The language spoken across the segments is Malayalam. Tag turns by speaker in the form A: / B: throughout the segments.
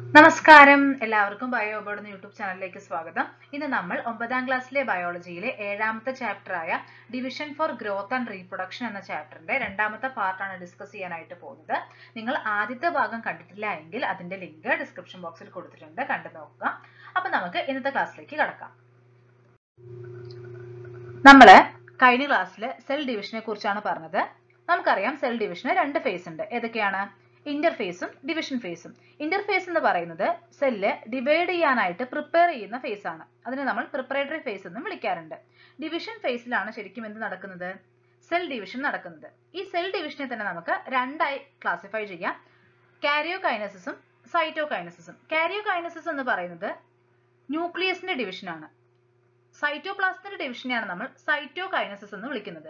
A: നമസ്കാരം എല്ലാവർക്കും ബയോബോർഡ് എന്ന യൂട്യൂബ് ചാനലിലേക്ക് സ്വാഗതം ഇന്ന് നമ്മൾ ഒമ്പതാം ക്ലാസ്സിലെ ബയോളജിയിലെ ഏഴാമത്തെ ചാപ്റ്റർ ആയ division for growth and reproduction എന്ന ചാപ്റ്ററിന്റെ രണ്ടാമത്തെ പാർട്ടാണ് ഡിസ്കസ് ചെയ്യാനായിട്ട് പോകുന്നത് നിങ്ങൾ ആദ്യത്തെ ഭാഗം കണ്ടിട്ടില്ല എങ്കിൽ അതിന്റെ ലിങ്ക് ഡിസ്ക്രിപ്ഷൻ ബോക്സിൽ കൊടുത്തിട്ടുണ്ട് കണ്ടു നോക്കുക അപ്പൊ നമുക്ക് ഇന്നത്തെ ക്ലാസ്സിലേക്ക് കടക്കാം നമ്മള് കഴിഞ്ഞ ക്ലാസ്സിൽ സെൽ ഡിവിഷനെ കുറിച്ചാണ് പറഞ്ഞത് നമുക്കറിയാം സെൽ ഡിവിഷന് രണ്ട് ഫേസ് ഉണ്ട് ഏതൊക്കെയാണ് ഇന്റർഫേസും ഡിവിഷൻ ഫേസും ഇന്റർഫേസ് എന്ന് പറയുന്നത് സെല്ല് ഡിവൈഡ് ചെയ്യാനായിട്ട് പ്രിപ്പയർ ചെയ്യുന്ന ഫേസ് ആണ് അതിനെ നമ്മൾ പ്രിപ്പറേറ്ററി ഫേസ് എന്നും വിളിക്കാറുണ്ട് ഡിവിഷൻ ഫേസിലാണ് ശരിക്കും എന്ത് നടക്കുന്നത് സെൽ ഡിവിഷൻ നടക്കുന്നത് ഈ സെൽ ഡിവിഷനെ തന്നെ നമുക്ക് രണ്ടായി ക്ലാസിഫൈ ചെയ്യാം കാരിയോകൈനസിസും സൈറ്റോകൈനസിസും കാരിയോകൈനസിസ് എന്ന് പറയുന്നത് ന്യൂക്ലിയസിന്റെ ഡിവിഷൻ ആണ് സൈറ്റോപ്ലാസത്തിന്റെ ഡിവിഷനെയാണ് നമ്മൾ സൈറ്റോകൈനസിസ് എന്ന് വിളിക്കുന്നത്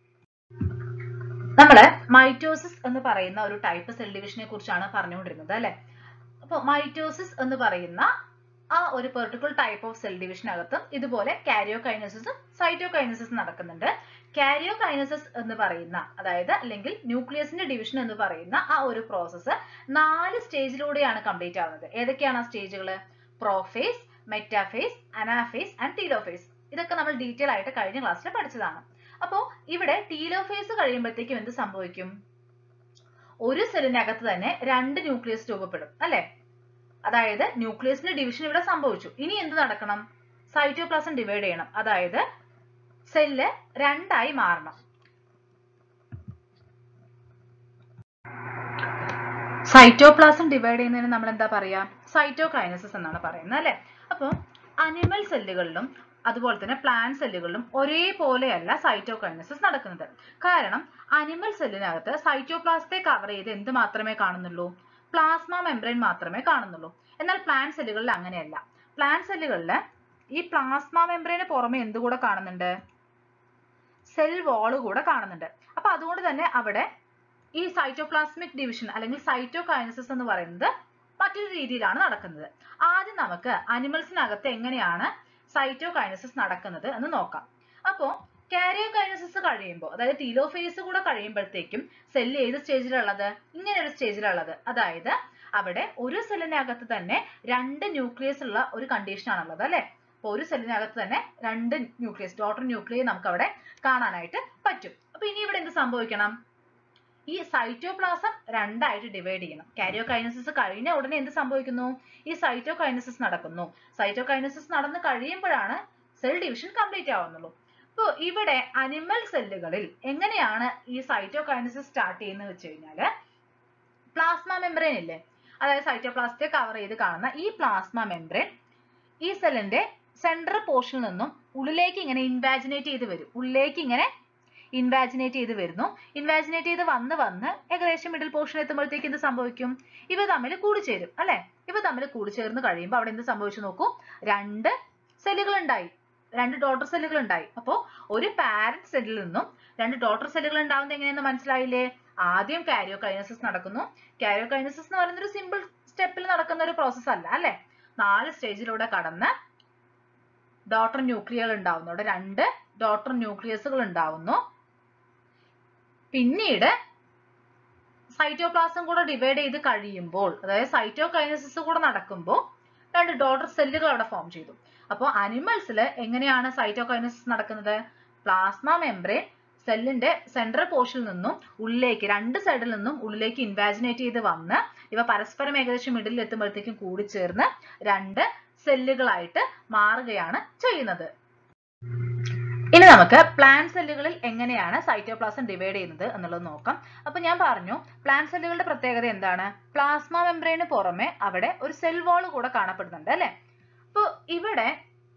A: നമ്മള് മൈറ്റോസിസ് എന്ന് പറയുന്ന ഒരു ടൈപ്പ് സെൽ ഡിവിഷനെ കുറിച്ചാണ് പറഞ്ഞുകൊണ്ടിരുന്നത് അല്ലെ അപ്പോൾ മൈറ്റോസിസ് എന്ന് പറയുന്ന ആ ഒരു പെർട്ടിക്കുലർ ടൈപ്പ് ഓഫ് സെൽ ഡിവിഷനകത്തും ഇതുപോലെ കാരിയോകൈനസിസും സൈറ്റോകൈനസിസും നടക്കുന്നുണ്ട് കാരിയോകൈനസിസ് എന്ന് പറയുന്ന അതായത് അല്ലെങ്കിൽ ന്യൂക്ലിയസിന്റെ ഡിവിഷൻ എന്ന് പറയുന്ന ആ ഒരു പ്രോസസ്സ് നാല് സ്റ്റേജിലൂടെയാണ് കംപ്ലീറ്റ് ആവുന്നത് ഏതൊക്കെയാണ് ആ സ്റ്റേജുകൾ prophase metaphase anaphase and telophase ഇതൊക്കെ നമ്മൾ ഡീറ്റെയിൽ ആയിട്ട് കഴിഞ്ഞ ക്ലാസ്സിൽ പഠിച്ചതാണ് അപ്പോ ഇവിടെ ടീലോഫേസ് കഴിയുമ്പോഴത്തേക്കും എന്ത് സംഭവിക്കും ഒരു സെല്ലിനകത്ത് തന്നെ രണ്ട് ന്യൂക്ലിയസ് രൂപപ്പെടും അല്ലെ അതായത് ന്യൂക്ലിയസിന്റെ ഡിവിഷൻ ഇവിടെ സംഭവിച്ചു ഇനി എന്ത് നടക്കണം സൈറ്റോപ്ലാസം ഡിവൈഡ് ചെയ്യണം അതായത് സെല്ല് രണ്ടായി മാറണം സൈറ്റോപ്ലാസം ഡിവൈഡ് ചെയ്യുന്നതിന് നമ്മൾ എന്താ പറയാ സൈറ്റോകൈനസിസ് എന്നാണ് പറയുന്നത് അല്ലെ അപ്പോൾ അനിമൽ സെല്ലുകളിലും അതുപോലെ തന്നെ പ്ലാന്റ് സെല്ലുകളിലും ഒരേപോലെയല്ല സൈറ്റോകൈനസിസ് നടക്കുന്നത് കാരണം അനിമൽ സെല്ലിനകത്ത് സൈറ്റോപ്ലാസത്തെ കവർ ചെയ്ത് എന്ത് മാത്രമേ കാണുന്നുള്ളൂ പ്ലാസ്മ മെംബ്രെയിൻ മാത്രമേ കാണുന്നുള്ളൂ എന്നാൽ പ്ലാന്റ് സെല്ലുകളിൽ അങ്ങനെയല്ല പ്ലാന്റ് സെല്ലുകളിൽ ഈ പ്ലാസ്മ മെംബ്രെയിന് പുറമെ എന്ത് കൂടെ കാണുന്നുണ്ട് സെൽ വാള് കൂടെ കാണുന്നുണ്ട് അപ്പൊ അതുകൊണ്ട് തന്നെ അവിടെ ഈ സൈറ്റോപ്ലാസ്മിക് ഡിവിഷൻ അല്ലെങ്കിൽ സൈറ്റോകൈനസിസ് എന്ന് പറയുന്നത് മറ്റൊരു രീതിയിലാണ് നടക്കുന്നത് ആദ്യം നമുക്ക് അനിമൽസിനകത്ത് എങ്ങനെയാണ് സൈറ്റോകൈനസിസ് നടക്കുന്നത് എന്ന് നോക്കാം അപ്പോൾ കാരിയോകൈനസിസ് കഴിയുമ്പോൾ അതായത് ടീലോഫേസ് കൂടെ കഴിയുമ്പോഴത്തേക്കും സെല്ല് ഏത് സ്റ്റേജിലുള്ളത് ഇങ്ങനെ ഒരു സ്റ്റേജിലുള്ളത് അതായത് അവിടെ ഒരു സെല്ലിനകത്ത് തന്നെ രണ്ട് ന്യൂക്ലിയസ് ഉള്ള ഒരു കണ്ടീഷൻ ആണുള്ളത് അല്ലെ അപ്പൊ ഒരു സെല്ലിനകത്ത് തന്നെ രണ്ട് ന്യൂക്ലിയസ് ഡോട്ടർ ന്യൂക്ലിയെ നമുക്ക് അവിടെ കാണാനായിട്ട് പറ്റും അപ്പൊ ഇനി ഇവിടെ എന്ത് സംഭവിക്കണം ഈ സൈറ്റോപ്ലാസം രണ്ടായിട്ട് ഡിവൈഡ് ചെയ്യണം കാരിയോകൈനസിസ് കഴിഞ്ഞ ഉടനെ എന്ത് സംഭവിക്കുന്നു ഈ സൈറ്റോകൈനസിസ് നടക്കുന്നു സൈറ്റോകൈനസിസ് നടന്ന് കഴിയുമ്പോഴാണ് സെൽ ഡിവിഷൻ കംപ്ലീറ്റ് ആവുന്നുള്ളൂ അപ്പോൾ ഇവിടെ അനിമൽ സെല്ലുകളിൽ എങ്ങനെയാണ് ഈ സൈറ്റോകൈനസിസ് സ്റ്റാർട്ട് ചെയ്യുന്നത് വെച്ച് കഴിഞ്ഞാൽ പ്ലാസ്മ മെംബ്രെയിൻ ഇല്ലേ അതായത് സൈറ്റോപ്ലാസ്റ്റെ കവർ ചെയ്ത് കാണുന്ന ഈ പ്ലാസ്മ മെംബ്രെയിൻ ഈ സെല്ലിന്റെ സെൻട്രൽ പോർഷനിൽ നിന്നും ഉള്ളിലേക്ക് ഇങ്ങനെ ഇൻവാജിനേറ്റ് ചെയ്ത് വരും ഉള്ളിലേക്ക് ഇങ്ങനെ ഇൻവാജിനേറ്റ് ചെയ്ത് വരുന്നു ഇൻവാജിനേറ്റ് ചെയ്ത് വന്ന് വന്ന് ഏകദേശം മിഡിൽ പോർഷൻ എത്തുമ്പോഴത്തേക്ക് എന്ത് സംഭവിക്കും ഇവ തമ്മിൽ കൂടിച്ചേരും അല്ലെ ഇവ തമ്മിൽ കൂടിച്ചേർന്ന് കഴിയുമ്പോൾ അവിടെ എന്ത് സംഭവിച്ചു നോക്കൂ രണ്ട് സെല്ലുകൾ ഉണ്ടായി രണ്ട് ഡോട്ടർ സെല്ലുകൾ ഉണ്ടായി അപ്പോ ഒരു പാരന്റ് സെല്ലിൽ നിന്നും രണ്ട് ഡോട്ടർ സെല്ലുകൾ ഉണ്ടാവുന്നത് എങ്ങനെയെന്ന് മനസ്സിലായില്ലേ ആദ്യം കാരിയോകൈനസിസ് നടക്കുന്നു കാരിയോകൈനസിസ് എന്ന് പറയുന്ന ഒരു സിമ്പിൾ സ്റ്റെപ്പിൽ നടക്കുന്ന ഒരു പ്രോസസ് അല്ല അല്ലെ നാല് സ്റ്റേജിലൂടെ കടന്ന് ഡോട്ടർ ന്യൂക്ലിയകൾ ഉണ്ടാവുന്നു അവിടെ രണ്ട് ഡോട്ടർ ന്യൂക്ലിയസുകൾ ഉണ്ടാവുന്നു പിന്നീട് സൈറ്റോപ്ലാസം കൂടെ ഡിവൈഡ് ചെയ്ത് കഴിയുമ്പോൾ അതായത് സൈറ്റോകൈനസിസ് കൂടെ നടക്കുമ്പോൾ രണ്ട് ഡോട്ടർ സെല്ലുകൾ അവിടെ ഫോം ചെയ്തു അപ്പോൾ അനിമൽസിൽ എങ്ങനെയാണ് സൈറ്റോകൈനസിസ് നടക്കുന്നത് പ്ലാസ്മ മെംബ്രെയിൻ സെല്ലിന്റെ സെൻട്രൽ പോർഷനിൽ നിന്നും ഉള്ളിലേക്ക് രണ്ട് സൈഡിൽ നിന്നും ഉള്ളിലേക്ക് ഇൻവാജിനേറ്റ് ചെയ്ത് വന്ന് ഇവ പരസ്പരം ഏകദേശം മിഡിൽ എത്തുമ്പോഴത്തേക്കും കൂടിച്ചേർന്ന് രണ്ട് സെല്ലുകളായിട്ട് മാറുകയാണ് ചെയ്യുന്നത് ഇനി നമുക്ക് പ്ലാന്റ് സെല്ലുകളിൽ എങ്ങനെയാണ് സൈറ്റോപ്ലാസം ഡിവൈഡ് ചെയ്യുന്നത് എന്നുള്ളത് നോക്കാം അപ്പൊ ഞാൻ പറഞ്ഞു പ്ലാന്റ് സെല്ലുകളുടെ പ്രത്യേകത എന്താണ് പ്ലാസ്മ മെംബ്രെയിന് പുറമെ അവിടെ ഒരു സെൽ വാൾ കൂടെ കാണപ്പെടുന്നുണ്ട് അല്ലെ അപ്പൊ ഇവിടെ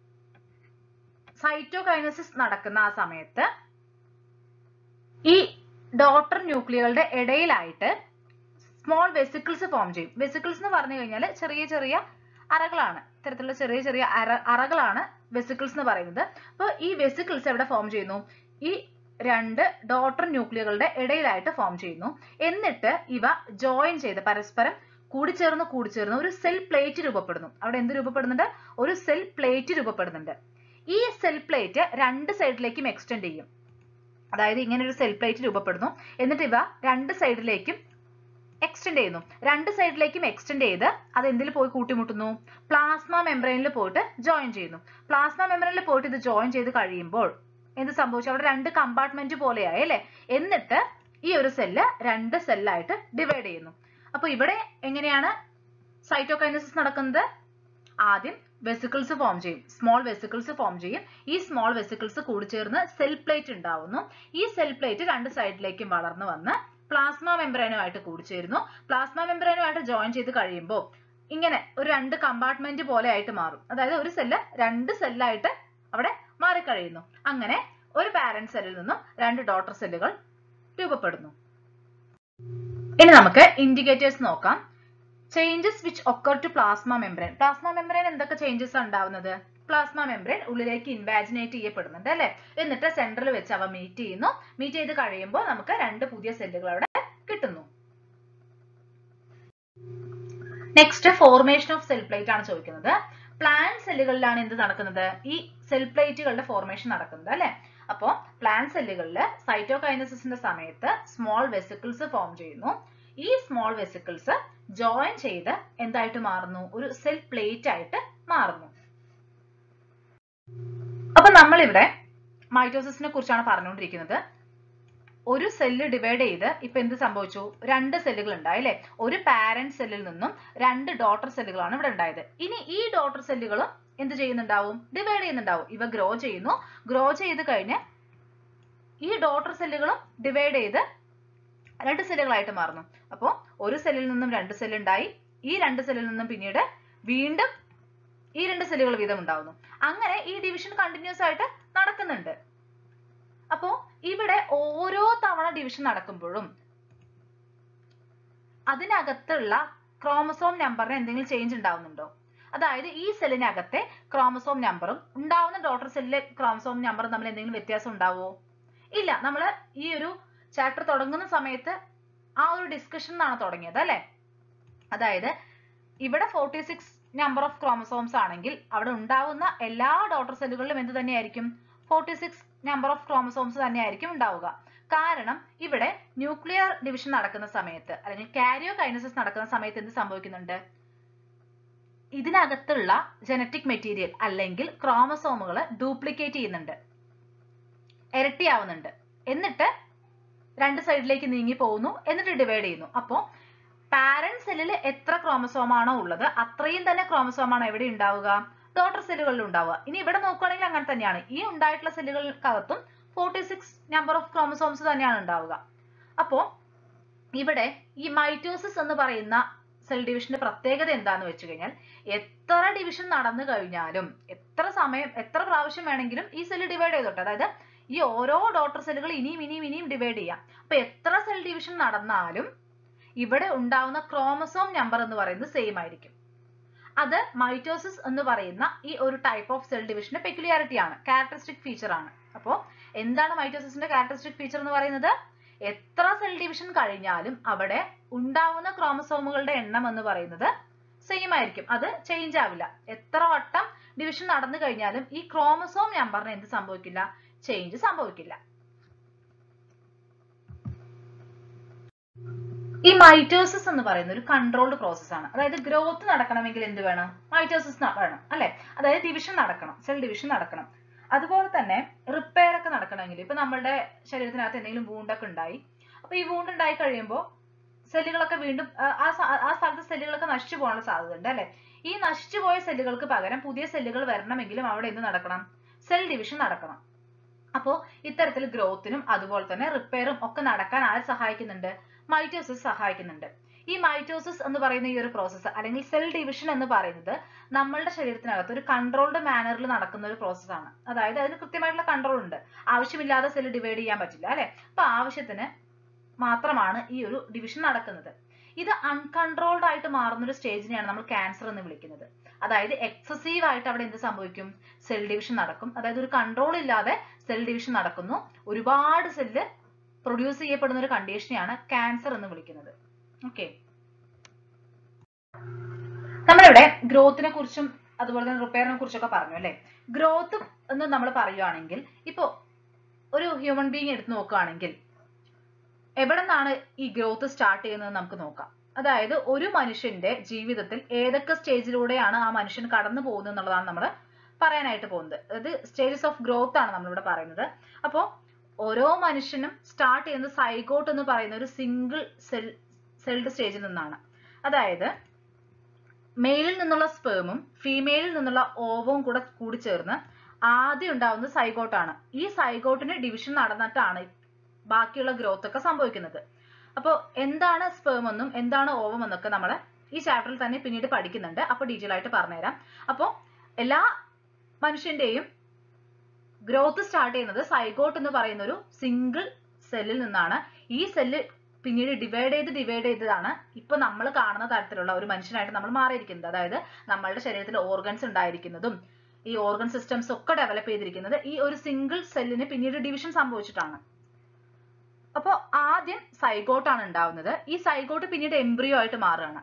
A: സൈറ്റോകൈനസിസ് നടക്കുന്ന ആ സമയത്ത് ഈ ഡോട്ടർ ന്യൂക്ലിയകളുടെ ഇടയിലായിട്ട് സ്മോൾ വെസിക്കിൾസ് ഫോം ചെയ്യും വെസിക്കിൾസ് എന്ന് പറഞ്ഞു കഴിഞ്ഞാൽ ചെറിയ ചെറിയ അറകളാണ് ഇത്തരത്തിലുള്ള ചെറിയ ചെറിയ അറ അറകളാണ് വെസിക്കിൾസ് എന്ന് പറയുന്നത് അപ്പോൾ ഈ വെസിക്കിൾസ് എവിടെ ഫോം ചെയ്യുന്നു ഈ രണ്ട് ഡോട്ടർ ന്യൂക്ലിയകളുടെ ഇടയിലായിട്ട് ഫോം ചെയ്യുന്നു എന്നിട്ട് ഇവ ജോയിൻ ചെയ്ത് പരസ്പരം കൂടിച്ചേർന്ന് കൂടിച്ചേർന്ന് ഒരു സെൽ പ്ലേറ്റ് രൂപപ്പെടുന്നു അവിടെ എന്ത് രൂപപ്പെടുന്നുണ്ട് ഒരു സെൽ പ്ലേറ്റ് രൂപപ്പെടുന്നുണ്ട് ഈ സെൽ പ്ലേറ്റ് രണ്ട് സൈഡിലേക്കും എക്സ്റ്റെൻഡ് ചെയ്യും അതായത് ഇങ്ങനെ ഒരു സെൽ പ്ലേറ്റ് രൂപപ്പെടുന്നു എന്നിട്ട് ഇവ രണ്ട് സൈഡിലേക്കും എക്സ്റ്റെൻഡ് ചെയ്യുന്നു രണ്ട് സൈഡിലേക്കും എക്സ്റ്റെൻഡ് ചെയ്ത് അത് എന്തിൽ പോയി കൂട്ടിമുട്ടുന്നു പ്ലാസ്മ മെംബ്രെയിനിൽ പോയിട്ട് ജോയിൻ ചെയ്യുന്നു പ്ലാസ്മ മെംബ്രെയിനിൽ പോയിട്ട് ഇത് ജോയിൻ ചെയ്ത് കഴിയുമ്പോൾ എന്ത് സംഭവിച്ചു അവിടെ രണ്ട് കമ്പാർട്ട്മെന്റ് പോലെയായി അല്ലെ എന്നിട്ട് ഈ ഒരു സെല്ല് രണ്ട് സെല്ലായിട്ട് ഡിവൈഡ് ചെയ്യുന്നു അപ്പൊ ഇവിടെ എങ്ങനെയാണ് സൈറ്റോകൈനസിസ് നടക്കുന്നത് ആദ്യം വെസിക്കിൾസ് ഫോം ചെയ്യും സ്മോൾ വെസിക്കിൾസ് ഫോം ചെയ്യും ഈ സ്മോൾ വെസിക്കിൾസ് കൂടിച്ചേർന്ന് സെൽ പ്ലേറ്റ് ഉണ്ടാവുന്നു ഈ സെൽ പ്ലേറ്റ് രണ്ട് സൈഡിലേക്കും വളർന്നു വന്ന് പ്ലാസ്മ മെംബ്രെയിനുമായിട്ട് കൂടിച്ചേരുന്നു പ്ലാസ്മ മെംബ്രെയിനുമായിട്ട് ജോയിൻ ചെയ്ത് കഴിയുമ്പോൾ ഇങ്ങനെ ഒരു രണ്ട് കമ്പാർട്ട്മെന്റ് പോലെ ആയിട്ട് മാറും അതായത് ഒരു സെല്ല് രണ്ട് സെല്ലായിട്ട് അവിടെ മാറിക്കഴിയുന്നു അങ്ങനെ ഒരു പാരന്റ് സെല്ലിൽ നിന്നും രണ്ട് ഡോട്ടർ സെല്ലുകൾ രൂപപ്പെടുന്നു ഇനി നമുക്ക് ഇൻഡിക്കേറ്റേഴ്സ് നോക്കാം changes which occur to plasma membrane plasma membrane എന്തൊക്കെ ചേഞ്ചസ് ഉണ്ടാവുന്നത് പ്ലാസ്മ മെംബ്രെയിൻ ഉള്ളിലേക്ക് ഇൻവാജിനേറ്റ് ചെയ്യപ്പെടുന്നുണ്ട് അല്ലെ എന്നിട്ട് സെന്ററിൽ വെച്ച് അവ മീറ്റ് ചെയ്യുന്നു മീറ്റ് ചെയ്ത് കഴിയുമ്പോൾ നമുക്ക് രണ്ട് പുതിയ സെല്ലുകൾ അവിടെ കിട്ടുന്നു next formation of cell plate ആണ് ചോദിക്കുന്നത് പ്ലാൻ സെല്ലുകളിലാണ് എന്ത് നടക്കുന്നത് ഈ സെൽ പ്ലേറ്റുകളുടെ ഫോർമേഷൻ നടക്കുന്നത് അല്ലെ അപ്പോ പ്ലാൻ സെല്ലുകളിൽ സൈറ്റോകൈനസിന്റെ സമയത്ത് സ്മോൾ വെസിക്കിൾസ് ഫോം ചെയ്യുന്നു ഈ സ്മോൾ വെസിക്കിൾസ് ജോയിൻ ചെയ്ത് എന്തായിട്ട് മാറുന്നു ഒരു സെൽ പ്ലേറ്റ് ആയിട്ട് മാറുന്നു അപ്പൊ നമ്മളിവിടെ മൈറ്റോസിസിനെ കുറിച്ചാണ് പറഞ്ഞുകൊണ്ടിരിക്കുന്നത് ഒരു സെല്ല് ഡിവൈഡ് ചെയ്ത് ഇപ്പൊ എന്ത് സംഭവിച്ചു രണ്ട് സെല്ലുകൾ ഉണ്ടായി അല്ലെ ഒരു പാരന്റ് സെല്ലിൽ നിന്നും രണ്ട് ഡോട്ടർ സെല്ലുകളാണ് ഇവിടെ ഉണ്ടായത് ഇനി ഈ ഡോട്ടർ സെല്ലുകളും എന്ത് ചെയ്യുന്നുണ്ടാവും ഡിവൈഡ് ചെയ്യുന്നുണ്ടാവും ഇവ ഗ്രോ ചെയ്യുന്നു ഗ്രോ ചെയ്ത് കഴിഞ്ഞ് ഈ ഡോട്ടർ സെല്ലുകളും ഡിവൈഡ് ചെയ്ത് രണ്ട് സെല്ലുകളായിട്ട് മാറുന്നു അപ്പോൾ ഒരു സെല്ലിൽ നിന്നും രണ്ട് സെൽ ഉണ്ടായി ഈ രണ്ട് സെല്ലിൽ നിന്നും പിന്നീട് വീണ്ടും ഈ രണ്ട് സെല്ലുകൾ വീതം ഉണ്ടാവുന്നു അങ്ങനെ ഈ ഡിവിഷൻ കണ്ടിന്യൂസ് ആയിട്ട് നടക്കുന്നുണ്ട് അപ്പോ ഇവിടെ ഓരോ തവണ ഡിവിഷൻ നടക്കുമ്പോഴും അതിനകത്തുള്ള ക്രോമസോം നമ്പറിന് എന്തെങ്കിലും ചേഞ്ച് ഉണ്ടാവുന്നുണ്ടോ അതായത് ഈ സെല്ലിനകത്തെ ക്രോമസോം നമ്പറും ഉണ്ടാവുന്ന ഡോട്ടർ സെല്ലിലെ ക്രോമസോം നമ്പറും തമ്മിൽ എന്തെങ്കിലും വ്യത്യാസം ഉണ്ടാവുമോ ഇല്ല നമ്മൾ ഈ ഒരു ചാപ്റ്റർ തുടങ്ങുന്ന സമയത്ത് ആ ഒരു ഡിസ്കഷനാണ് തുടങ്ങിയത് അല്ലെ അതായത് ഇവിടെ forty six number of chromosomes ആണെങ്കിൽ അവിടെ ഉണ്ടാവുന്ന എല്ലാ ഡോട്ടർ സെല്ലുകളിലും എന്ത് തന്നെയായിരിക്കും forty six number of chromosomes തന്നെയായിരിക്കും ഉണ്ടാവുക കാരണം ഇവിടെ ന്യൂക്ലിയർ ഡിവിഷൻ നടക്കുന്ന സമയത്ത് അല്ലെങ്കിൽ കാരിയോ കൈനസിസ് നടക്കുന്ന സമയത്ത് എന്ത് സംഭവിക്കുന്നുണ്ട് ഇതിനകത്തുള്ള ജനറ്റിക് മെറ്റീരിയൽ അല്ലെങ്കിൽ ക്രോമസോമുകൾ ഡ്യൂപ്ലിക്കേറ്റ് ചെയ്യുന്നുണ്ട് ഇരട്ടിയാവുന്നുണ്ട് എന്നിട്ട് രണ്ട് സൈഡിലേക്ക് നീങ്ങി പോകുന്നു എന്നിട്ട് ഡിവൈഡ് ചെയ്യുന്നു അപ്പോ പാരന്റ് സെല്ലിൽ എത്ര ക്രോമസോം ആണോ ഉള്ളത് അത്രയും തന്നെ ക്രോമസോം ആണ് എവിടെ ഉണ്ടാവുക ഡോട്ടർ സെല്ലുകളിൽ ഉണ്ടാവുക ഇനി ഇവിടെ നോക്കുകയാണെങ്കിൽ അങ്ങനെ തന്നെയാണ് ഈ ഉണ്ടായിട്ടുള്ള സെല്ലുകൾക്കകത്തും forty six number of chromosomes തന്നെയാണ് ഉണ്ടാവുക അപ്പോ ഇവിടെ ഈ മൈറ്റോസിസ് എന്ന് പറയുന്ന സെൽ ഡിവിഷന്റെ പ്രത്യേകത എന്താന്ന് വെച്ച് കഴിഞ്ഞാൽ എത്ര ഡിവിഷൻ നടന്നു കഴിഞ്ഞാലും എത്ര സമയം എത്ര പ്രാവശ്യം വേണമെങ്കിലും ഈ സെൽ ഡിവൈഡ് ചെയ്തോട്ടെ അതായത് ഈ ഓരോ ഡോട്ടർ സെല്ലുകൾ ഇനിയും ഇനിയും ഇനിയും ഡിവൈഡ് ചെയ്യാം അപ്പൊ എത്ര സെൽ ഡിവിഷൻ നടന്നാലും ഇവിടെ ഉണ്ടാവുന്ന ക്രോമസോം നമ്പർ എന്ന് പറയുന്നത് സെയിം ആയിരിക്കും അത് മൈറ്റോസിസ് എന്ന് പറയുന്ന ഈ ഒരു ടൈപ്പ് ഓഫ് സെൽ ഡിവിഷന്റെ പെക്യുലിയാരിറ്റി ആണ് ക്യാരക്ടറിസ്റ്റിക് ഫീച്ചർ ആണ് അപ്പോ എന്താണ് മൈറ്റോസിസിന്റെ ക്യാരക്ടറിസ്റ്റിക് ഫീച്ചർ എന്ന് പറയുന്നത് എത്ര സെൽ ഡിവിഷൻ കഴിഞ്ഞാലും അവിടെ ഉണ്ടാവുന്ന ക്രോമസോമുകളുടെ എണ്ണം എന്ന് പറയുന്നത് സെയിം ആയിരിക്കും അത് ചേഞ്ച് ആവില്ല എത്ര വട്ടം ഡിവിഷൻ നടന്നു കഴിഞ്ഞാലും ഈ ക്രോമസോം നമ്പറിന് എന്ത് സംഭവിക്കില്ല ചേഞ്ച് സംഭവിക്കില്ല ഈ മൈറ്റോസിസ് എന്ന് പറയുന്ന ഒരു കൺട്രോൾഡ് പ്രോസസ് ആണ് അതായത് ഗ്രോത്ത് നടക്കണമെങ്കിൽ എന്ത് വേണം മൈറ്റോസിസ് വേണം അല്ലെ അതായത് ഡിവിഷൻ നടക്കണം സെൽ ഡിവിഷൻ നടക്കണം അതുപോലെ തന്നെ റിപ്പയർ ഒക്കെ നടക്കണമെങ്കിൽ ഇപ്പൊ നമ്മളുടെ ശരീരത്തിനകത്ത് എന്തെങ്കിലും വൂണ്ടൊക്കെ ഉണ്ടായി അപ്പൊ ഈ വൂണ്ട് ഉണ്ടായി കഴിയുമ്പോൾ സെല്ലുകളൊക്കെ വീണ്ടും ആ ആ സ്ഥലത്തെ സെല്ലുകളൊക്കെ നശിച്ചു പോകാനുള്ള സാധ്യത ഉണ്ട് അല്ലെ ഈ നശിച്ചു പോയ സെല്ലുകൾക്ക് പകരം പുതിയ സെല്ലുകൾ വരണമെങ്കിലും അവിടെ എന്ത് നടക്കണം സെൽ ഡിവിഷൻ നടക്കണം അപ്പോ ഇത്തരത്തിൽ ഗ്രോത്തിനും അതുപോലെ തന്നെ റിപ്പയറും ഒക്കെ നടക്കാൻ ആര് സഹായിക്കുന്നുണ്ട് മൈറ്റോസിസ് സഹായിക്കുന്നുണ്ട് ഈ മൈറ്റോസിസ് എന്ന് പറയുന്ന ഈ ഒരു പ്രോസസ്സ് അല്ലെങ്കിൽ സെൽ ഡിവിഷൻ എന്ന് പറയുന്നത് നമ്മളുടെ ശരീരത്തിനകത്ത് ഒരു കൺട്രോൾഡ് മാനറിൽ നടക്കുന്ന ഒരു പ്രോസസ് ആണ് അതായത് അതിന് കൃത്യമായിട്ടുള്ള കൺട്രോൾ ഉണ്ട് ആവശ്യമില്ലാതെ സെൽ ഡിവൈഡ് ചെയ്യാൻ പറ്റില്ല അല്ലെ അപ്പൊ ആവശ്യത്തിന് മാത്രമാണ് ഈ ഒരു ഡിവിഷൻ നടക്കുന്നത് ഇത് അൺകൺട്രോൾഡ് ആയിട്ട് മാറുന്ന ഒരു സ്റ്റേജിനെയാണ് നമ്മൾ ക്യാൻസർ എന്ന് വിളിക്കുന്നത് അതായത് എക്സസീവ് ആയിട്ട് അവിടെ എന്ത് സംഭവിക്കും സെൽ ഡിവിഷൻ നടക്കും അതായത് ഒരു കൺട്രോൾ ഇല്ലാതെ സെൽ ഡിവിഷൻ നടക്കുന്നു ഒരുപാട് സെല്ല് പ്രൊഡ്യൂസ് ചെയ്യപ്പെടുന്ന ഒരു കണ്ടീഷനെയാണ് ക്യാൻസർ എന്ന് വിളിക്കുന്നത് ഓക്കെ നമ്മളിവിടെ ഗ്രോത്തിനെ കുറിച്ചും അതുപോലെ തന്നെ റിപ്പയറിനെ കുറിച്ചൊക്കെ പറഞ്ഞു അല്ലെ ഗ്രോത്ത് എന്ന് നമ്മൾ പറയുകയാണെങ്കിൽ ഇപ്പോ ഒരു ഹ്യൂമൻ ബീങ് എടുത്ത് നോക്കുകയാണെങ്കിൽ എവിടെ നിന്നാണ് ഈ ഗ്രോത്ത് സ്റ്റാർട്ട് ചെയ്യുന്നത് നമുക്ക് നോക്കാം അതായത് ഒരു മനുഷ്യന്റെ ജീവിതത്തിൽ ഏതൊക്കെ സ്റ്റേജിലൂടെയാണ് ആ മനുഷ്യൻ കടന്നു പോകുന്നത് എന്നുള്ളതാണ് നമ്മൾ പറയാനായിട്ട് പോകുന്നത് അതായത് സ്റ്റേജസ് ഓഫ് ഗ്രോത്ത് ആണ് നമ്മളിവിടെ പറയുന്നത് അപ്പോൾ ഓരോ മനുഷ്യനും സ്റ്റാർട്ട് ചെയ്യുന്നത് സൈഗോട്ട് എന്ന് പറയുന്ന ഒരു സിംഗിൾ സെൽ സെൽഡ് സ്റ്റേജിൽ നിന്നാണ് അതായത് മെയിലിൽ നിന്നുള്ള സ്പേമും ഫീമെയിലിൽ നിന്നുള്ള ഓവവും കൂടെ കൂടിച്ചേർന്ന് ആദ്യം ഉണ്ടാവുന്നത് സൈഗോട്ടാണ് ഈ സൈഗോട്ടിന് ഡിവിഷൻ നടന്നിട്ടാണ് ബാക്കിയുള്ള ഗ്രോത്ത് ഒക്കെ സംഭവിക്കുന്നത് അപ്പോൾ എന്താണ് സ്പേം എന്നും എന്താണ് ഓവം എന്നൊക്കെ നമ്മൾ ഈ ചാപ്റ്ററിൽ തന്നെ പിന്നീട് പഠിക്കുന്നുണ്ട് അപ്പോൾ ഡീറ്റെയിൽ ആയിട്ട് പറഞ്ഞുതരാം അപ്പോൾ എല്ലാ മനുഷ്യന്റെയും ഗ്രോത്ത് സ്റ്റാർട്ട് ചെയ്യുന്നത് സൈഗോട്ട് എന്ന് പറയുന്ന ഒരു സിംഗിൾ സെല്ലിൽ നിന്നാണ് ഈ സെല്ല് പിന്നീട് ഡിവൈഡ് ചെയ്ത് ഡിവൈഡ് ചെയ്തതാണ് ഇപ്പൊ നമ്മൾ കാണുന്ന തരത്തിലുള്ള ഒരു മനുഷ്യനായിട്ട് നമ്മൾ മാറിയിരിക്കുന്നത് അതായത് നമ്മളുടെ ശരീരത്തിൽ ഓർഗൻസ് ഉണ്ടായിരിക്കുന്നതും ഈ ഓർഗൻ സിസ്റ്റംസ് ഒക്കെ ഡെവലപ്പ് ചെയ്തിരിക്കുന്നത് ഈ ഒരു സിംഗിൾ സെല്ലിന് പിന്നീട് ഡിവിഷൻ സംഭവിച്ചിട്ടാണ് അപ്പോൾ ആദ്യം സൈഗോട്ടാണ് ഉണ്ടാവുന്നത് ഈ സൈഗോട്ട് പിന്നീട് എംബ്രിയോ ആയിട്ട് മാറുകയാണ്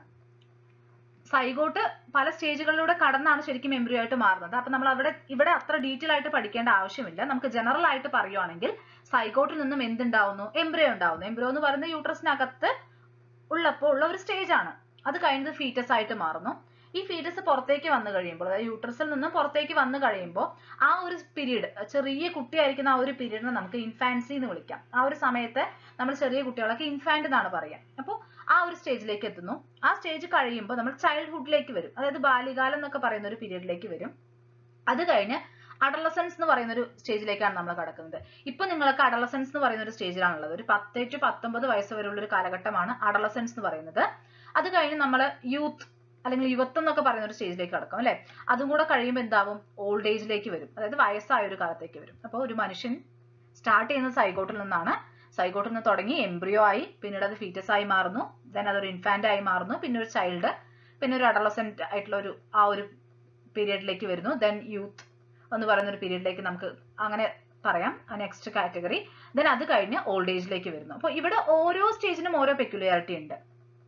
A: സൈഗോട്ട് പല സ്റ്റേജുകളിലൂടെ കടന്നാണ് ശരിക്കും എംബ്രിയോ ആയിട്ട് മാറുന്നത് അപ്പൊ നമ്മൾ അവിടെ ഇവിടെ അത്ര ഡീറ്റെയിൽ ആയിട്ട് പഠിക്കേണ്ട ആവശ്യമില്ല നമുക്ക് ജനറൽ ആയിട്ട് പറയുവാണെങ്കിൽ സൈഗോട്ടിൽ നിന്നും എന്തുണ്ടാവുന്നു എംബ്രിയോ ഉണ്ടാവുന്നു എംബ്രിയോ എന്ന് പറയുന്നത് യൂട്രസിനകത്ത് ഉള്ളപ്പോൾ ഉള്ള ഒരു സ്റ്റേജ് ആണ് അത് കഴിഞ്ഞത് ഫീറ്റസ് ആയിട്ട് മാറുന്നു ഈ ഫീറ്റസ് പുറത്തേക്ക് വന്നു കഴിയുമ്പോൾ അതായത് യൂട്രസിൽ നിന്നും പുറത്തേക്ക് വന്നു കഴിയുമ്പോൾ ആ ഒരു പീരീഡ് ചെറിയ കുട്ടിയായിരിക്കുന്ന ആ ഒരു പീരീഡിനെ നമുക്ക് ഇൻഫാൻസി എന്ന് വിളിക്കാം ആ ഒരു സമയത്ത് നമ്മൾ ചെറിയ കുട്ടികളൊക്കെ ഇൻഫാന്റ് എന്നാണ് പറയുക അപ്പോൾ ആ ഒരു സ്റ്റേജിലേക്ക് എത്തുന്നു ആ സ്റ്റേജ് കഴിയുമ്പോൾ നമ്മൾ ചൈൽഡ്ഹുഡിലേക്ക് വരും അതായത് ബാല്യകാലം എന്നൊക്കെ പറയുന്ന ഒരു പീരീഡിലേക്ക് വരും അത് കഴിഞ്ഞ് അഡലസൻസ് എന്ന് പറയുന്ന ഒരു സ്റ്റേജിലേക്കാണ് നമ്മൾ കടക്കുന്നത് ഇപ്പൊ നിങ്ങൾക്ക് അഡലസൻസ് എന്ന് പറയുന്ന ഒരു സ്റ്റേജിലാണുള്ളത് ഒരു പത്ത് ടു പത്തൊമ്പത് വയസ്സ് വരെയുള്ള ഒരു കാലഘട്ടമാണ് അഡലസൻസ് എന്ന് പറയുന്നത് അത് കഴിഞ്ഞ് നമ്മൾ യൂത്ത് അല്ലെങ്കിൽ യുവത്വം എന്നൊക്കെ പറയുന്ന ഒരു സ്റ്റേജിലേക്ക് കടക്കും അല്ലെ അതും കൂടെ കഴിയുമ്പോൾ എന്താവും ഓൾഡ് ഏജിലേക്ക് വരും അതായത് വയസ്സായ ഒരു കാലത്തേക്ക് വരും അപ്പോൾ ഒരു മനുഷ്യൻ സ്റ്റാർട്ട് ചെയ്യുന്നത് സൈഗോട്ടിൽ നിന്നാണ് സൈഗോട്ടിൽ നിന്ന് തുടങ്ങി എംബ്രിയോ ആയി പിന്നീട് അത് ഫീറ്റസ് ആയി മാറുന്നു ദെൻ അതൊരു ഇൻഫാന്റ് ആയി മാറുന്നു പിന്നെ ഒരു ചൈൽഡ് പിന്നെ ഒരു അഡലസെന്റ് ആയിട്ടുള്ള ഒരു ആ ഒരു പീരിയഡിലേക്ക് വരുന്നു ദെൻ യൂത്ത് എന്ന് പറയുന്ന ഒരു പീരീഡിലേക്ക് നമുക്ക് അങ്ങനെ പറയാം നെക്സ്റ്റ് കാറ്റഗറി ദെൻ അത് കഴിഞ്ഞ് ഓൾഡ് ഏജിലേക്ക് വരുന്നു അപ്പോൾ ഇവിടെ ഓരോ സ്റ്റേജിനും ഓരോ പെക്യുലാരിറ്റി ഉണ്ട്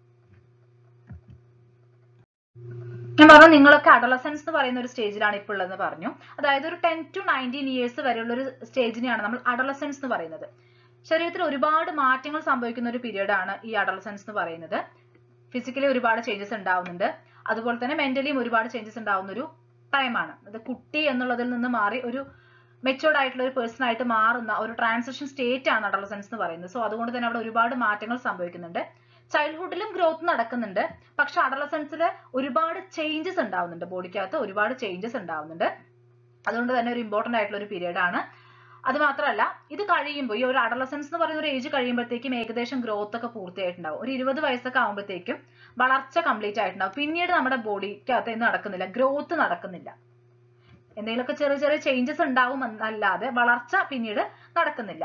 A: ഞാൻ പറഞ്ഞു നിങ്ങളൊക്കെ അഡോളസൻസ് എന്ന് പറയുന്ന ഒരു സ്റ്റേജിലാണ് ഇപ്പോൾ ഉള്ളതെന്ന് പറഞ്ഞു അതായത് ഒരു ടെൻ ടു നയൻറ്റീൻ ഇയേഴ്സ് വരെയുള്ള ഒരു സ്റ്റേജിനെയാണ് നമ്മൾ അഡോളസൻസ് എന്ന് പറയുന്നത് ശരീരത്തിൽ ഒരുപാട് മാറ്റങ്ങൾ സംഭവിക്കുന്ന ഒരു പീരീഡ് ആണ് ഈ അഡോളസൻസ് എന്ന് പറയുന്നത് ഫിസിക്കലി ഒരുപാട് ചേഞ്ചസ് ഉണ്ടാവുന്നുണ്ട് അതുപോലെ തന്നെ മെന്റലിയും ഒരുപാട് ചേഞ്ചസ് ഉണ്ടാവുന്ന ഒരു ടൈമാണ് അത് കുട്ടി എന്നുള്ളതിൽ നിന്ന് മാറി ഒരു മെച്ചുവർഡ് ആയിട്ടുള്ള ഒരു പേഴ്സൺ ആയിട്ട് മാറുന്ന ഒരു ട്രാൻസിഷൻ സ്റ്റേറ്റ് ആണ് അഡോളസൻസ് എന്ന് പറയുന്നത് സോ അതുകൊണ്ട് തന്നെ അവിടെ ഒരുപാട് മാറ്റങ്ങൾ സംഭവിക്കുന്നുണ്ട് ചൈൽഡ്ഹുഡിലും ഗ്രോത്ത് നടക്കുന്നുണ്ട് പക്ഷെ അഡലസൻസിൽ ഒരുപാട് ചേഞ്ചസ് ഉണ്ടാവുന്നുണ്ട് ബോഡിക്കകത്ത് ഒരുപാട് ചേഞ്ചസ് ഉണ്ടാവുന്നുണ്ട് അതുകൊണ്ട് തന്നെ ഒരു ഇമ്പോർട്ടന്റ് ആയിട്ടുള്ള ഒരു പീരീഡ് ആണ് അത് മാത്രമല്ല ഇത് കഴിയുമ്പോൾ ഈ ഒരു അഡലസൻസ് എന്ന് പറയുന്ന ഒരു ഏജ് കഴിയുമ്പോഴത്തേക്കും ഏകദേശം ഗ്രോത്ത് ഒക്കെ പൂർത്തിയായിട്ടുണ്ടാവും ഒരു ഇരുപത് വയസ്സൊക്കെ ആകുമ്പോഴത്തേക്കും വളർച്ച കംപ്ലീറ്റ് ആയിട്ടുണ്ടാവും പിന്നീട് നമ്മുടെ ബോഡിക്കകത്ത് ഒന്നും നടക്കുന്നില്ല ഗ്രോത്ത് നടക്കുന്നില്ല എന്തെങ്കിലുമൊക്കെ ചെറിയ ചെറിയ ചേഞ്ചസ് ഉണ്ടാവും എന്നല്ലാതെ വളർച്ച പിന്നീട് നടക്കുന്നില്ല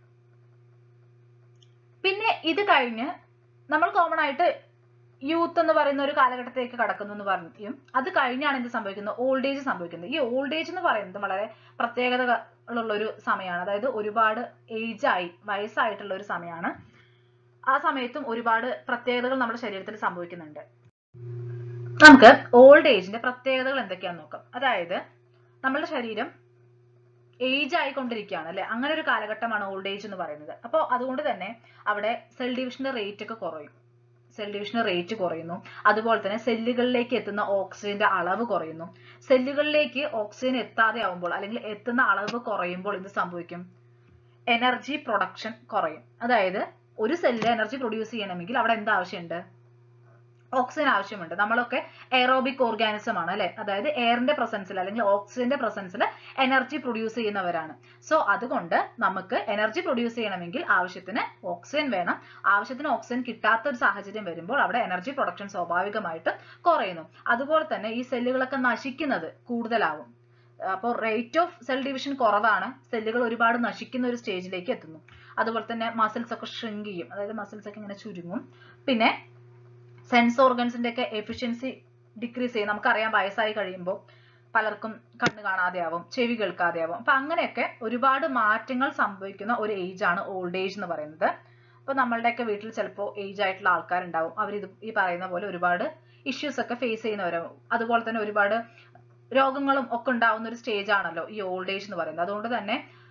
A: പിന്നെ ഇത് കഴിഞ്ഞ് നമ്മൾ കോമൺ ആയിട്ട് യൂത്ത് എന്ന് പറയുന്ന ഒരു കാലഘട്ടത്തിലേക്ക് കടക്കുന്നു എന്ന് പറയും അത് കഴിഞ്ഞാണ് എന്ത് സംഭവിക്കുന്നത് ഓൾഡ് ഏജ് സംഭവിക്കുന്നത് ഈ ഓൾഡ് ഏജ് എന്ന് പറയുന്നത് വളരെ പ്രത്യേകതകളുള്ള ഒരു സമയമാണ് അതായത് ഒരുപാട് ഏജ് ആയി വയസ്സായിട്ടുള്ള ഒരു സമയമാണ് ആ സമയത്തും ഒരുപാട് പ്രത്യേകതകൾ നമ്മുടെ ശരീരത്തിൽ സംഭവിക്കുന്നുണ്ട് നമുക്ക് ഓൾഡ് ഏജിന്റെ പ്രത്യേകതകൾ എന്തൊക്കെയാന്ന് നോക്കാം അതായത് നമ്മളുടെ ശരീരം ഏജ് ആയിക്കൊണ്ടിരിക്കുകയാണ് അല്ലെ അങ്ങനെ ഒരു കാലഘട്ടമാണ് ഓൾഡ് ഏജ് എന്ന് പറയുന്നത് അപ്പോൾ അതുകൊണ്ട് തന്നെ അവിടെ സെൽ ഡിവിഷന്റെ റേറ്റ് ഒക്കെ കുറയും സെൽ ഡിവിഷന്റെ റേറ്റ് കുറയുന്നു അതുപോലെ തന്നെ സെല്ലുകളിലേക്ക് എത്തുന്ന ഓക്സിജന്റെ അളവ് കുറയുന്നു സെല്ലുകളിലേക്ക് ഓക്സിജൻ എത്താതെ ആവുമ്പോൾ അല്ലെങ്കിൽ എത്തുന്ന അളവ് കുറയുമ്പോൾ എന്ത് സംഭവിക്കും എനർജി പ്രൊഡക്ഷൻ കുറയും അതായത് ഒരു സെല്ല് എനർജി പ്രൊഡ്യൂസ് ചെയ്യണമെങ്കിൽ അവിടെ എന്താ ആവശ്യമുണ്ട് ഓക്സിജൻ ആവശ്യമുണ്ട് നമ്മളൊക്കെ എയറോബിക് ഓർഗാനിസം ആണ് അല്ലെ അതായത് എയറിന്റെ പ്രസൻസിൽ അല്ലെങ്കിൽ ഓക്സിജന്റെ പ്രസൻസിൽ എനർജി പ്രൊഡ്യൂസ് ചെയ്യുന്നവരാണ് സോ അതുകൊണ്ട് നമുക്ക് എനർജി പ്രൊഡ്യൂസ് ചെയ്യണമെങ്കിൽ ആവശ്യത്തിന് ഓക്സിജൻ വേണം ആവശ്യത്തിന് ഓക്സിജൻ കിട്ടാത്ത ഒരു സാഹചര്യം വരുമ്പോൾ അവിടെ എനർജി പ്രൊഡക്ഷൻ സ്വാഭാവികമായിട്ടും കുറയുന്നു അതുപോലെ തന്നെ ഈ സെല്ലുകളൊക്കെ നശിക്കുന്നത് കൂടുതലാവും അപ്പോൾ റേറ്റ് ഓഫ് സെൽ ഡിവിഷൻ കുറവാണ് സെല്ലുകൾ ഒരുപാട് നശിക്കുന്ന ഒരു സ്റ്റേജിലേക്ക് എത്തുന്നു അതുപോലെ തന്നെ മസിൽസ് ഒക്കെ ഷ്രിങ്ക് ചെയ്യും അതായത് മസിൽസ് ഒക്കെ ഇങ്ങനെ ചുരുങ്ങും പിന്നെ സെൻസ് ഓർഗൻസിന്റെ ഒക്കെ എഫിഷ്യൻസി ഡിക്രീസ് ചെയ്യും നമുക്കറിയാം വയസ്സായി കഴിയുമ്പോൾ പലർക്കും കണ്ണ് കാണാതെ ആവും ചെവി കേൾക്കാതെ ആവും അപ്പൊ അങ്ങനെയൊക്കെ ഒരുപാട് മാറ്റങ്ങൾ സംഭവിക്കുന്ന ഒരു ഏജ് ആണ് ഓൾഡ് ഏജ് എന്ന് പറയുന്നത് അപ്പൊ നമ്മളുടെയൊക്കെ വീട്ടിൽ ചിലപ്പോൾ ഏജ് ആയിട്ടുള്ള ആൾക്കാരുണ്ടാവും അവർ ഇത് ഈ പറയുന്ന പോലെ ഒരുപാട് ഇഷ്യൂസ് ഒക്കെ ഫേസ് ചെയ്യുന്നവരാവും അതുപോലെ തന്നെ ഒരുപാട് രോഗങ്ങളും ഒക്കെ ഉണ്ടാവുന്ന ഒരു സ്റ്റേജ് ആണല്ലോ ഈ ഓൾഡ് ഏജ് എന്ന് പറയുന്നത് അതുകൊണ്ട് തന്നെ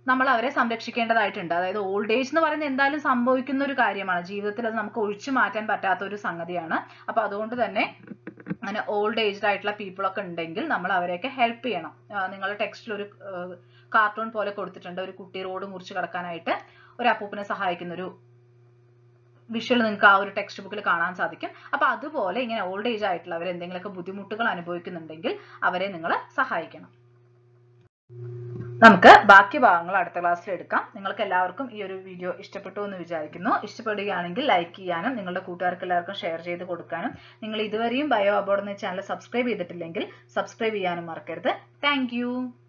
A: നമ്മൾ അവരെ സംരക്ഷിക്കേണ്ടതായിട്ടുണ്ട് അതായത് ഓൾഡ് ഏജ് എന്ന് പറയുന്നത് എന്തായാലും സംഭവിക്കുന്ന ഒരു കാര്യമാണ് ജീവിതത്തിൽ അത് നമുക്ക് ഒഴിച്ചു മാറ്റാൻ പറ്റാത്ത ഒരു സംഗതിയാണ് അപ്പൊ അതുകൊണ്ട് തന്നെ അങ്ങനെ ഓൾഡ് ഏജ്ഡ് ആയിട്ടുള്ള പീപ്പിൾ ഒക്കെ ഉണ്ടെങ്കിൽ നമ്മൾ അവരെയൊക്കെ ഹെൽപ്പ് ചെയ്യണം നിങ്ങളുടെ ടെക്സ്റ്റിൽ ഒരു കാർട്ടൂൺ പോലെ കൊടുത്തിട്ടുണ്ട് ഒരു കുട്ടി റോഡ് മുറിച്ച് കടക്കാനായിട്ട് ഒരു അപ്പൂപ്പനെ സഹായിക്കുന്ന ഒരു വിഷ്വൽ നിങ്ങൾക്ക് ആ ഒരു ടെക്സ്റ്റ് ബുക്കിൽ കാണാൻ സാധിക്കും അപ്പൊ അതുപോലെ ഇങ്ങനെ ഓൾഡ് ഏജ് ആയിട്ടുള്ളവർ എന്തെങ്കിലുമൊക്കെ ബുദ്ധിമുട്ടുകൾ അനുഭവിക്കുന്നുണ്ടെങ്കിൽ അവരെ നിങ്ങൾ സഹായിക്കണം നമുക്ക് ബാക്കി ഭാഗങ്ങൾ അടുത്ത ക്ലാസ്സിൽ എടുക്കാം നിങ്ങൾക്ക് എല്ലാവർക്കും ഈ ഒരു വീഡിയോ ഇഷ്ടപ്പെട്ടു എന്ന് വിചാരിക്കുന്നു ഇഷ്ടപ്പെടുകയാണെങ്കിൽ ലൈക്ക് ചെയ്യാനും നിങ്ങളുടെ കൂട്ടുകാർക്ക് എല്ലാവർക്കും ഷെയർ ചെയ്ത് കൊടുക്കാനും നിങ്ങൾ ഇതുവരെയും ബയോ അബോർഡ് എന്ന ചാനൽ സബ്സ്ക്രൈബ് ചെയ്തിട്ടില്ലെങ്കിൽ സബ്സ്ക്രൈബ് ചെയ്യാനും മറക്കരുത് താങ്ക്